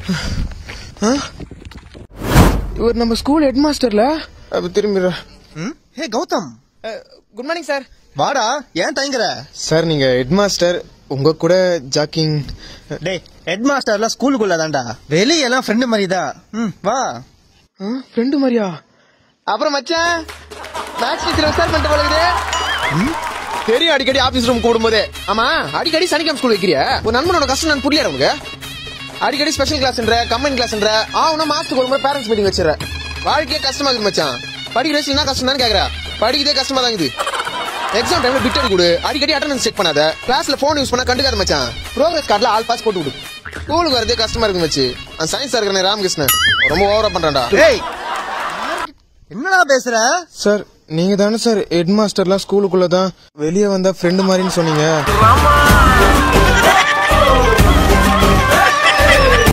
இவர் நம்ம school head மாஸ்டர்ல அப்ப திரும்பிடுற ம் hey Gautham good morning sir வாடா ஏன் தயங்குற சார் நீங்க ஹெட் மாஸ்டர் உங்க கூட ஜாக்கிங் டேய் ஹெட் மாஸ்டர்லாம் ஸ்கூலுக்குள்ள தான்டா வெளியெல்லாம் ஃப்ரெண்டு மாதிரி தான் ம் வா ஃப்ரெண்டு மாதிரியா அப்புறம் மச்சான் மேக்ஸ் டீச்சர் விசார் பண்ணிட்டு போலகுது தெரியும் அடிக்கடி ஆபீஸ் ரூம் கூடும்போதே ஆமா அடிக்கடி சனிக்கிழமை ஸ்கூல் வைக்கிறிய ஒரு நண்பனோட கஷ்டம் நான் புரியல உனக்கு அடிக்கடி ஸ்பெஷல் கிளாஸ்ன்ற கம்பைன் கிளாஸ்ன்ற ஆனா மாசத்துக்கு ஒரு முறை பேரண்ட்ஸ் மீட்டிங் வச்சிடற வாழ்க்கையே கஷ்டமா இருக்குது மச்சான் படிக்கிற வயசுல என்ன கஷ்டம் தான் கேக்குற படிக்கிறதே கஷ்டமா தான் இருக்குது எக்ஸாம் டைம்ல பிட் அடி கொடு அடிக்கடி அட்டெண்டன்ஸ் செக் பண்ணாத கிளாஸ்ல போன் யூஸ் பண்ணா கண்டுக்காத மச்சான் ப்ரோக்ரஸ் கார்டுல ஆல் பாஸ் போட்டு விடு ஸ்கூலுக்கு வரதே கஷ்டமா இருக்கு மச்சி அந்த சயின்ஸ் இருக்கிற ராமகிருஷ்ணன் ரொம்ப ஓவரா பண்றான்டா டேய் என்னடா பேசுற சார் நீங்க தானே சார் ஹெட் மாஸ்டர்லாம் ஸ்கூலுக்குள்ள தான் வெளியே வந்தா ஃப்ரெண்டு மாதிரின்னு சொன்னீங்க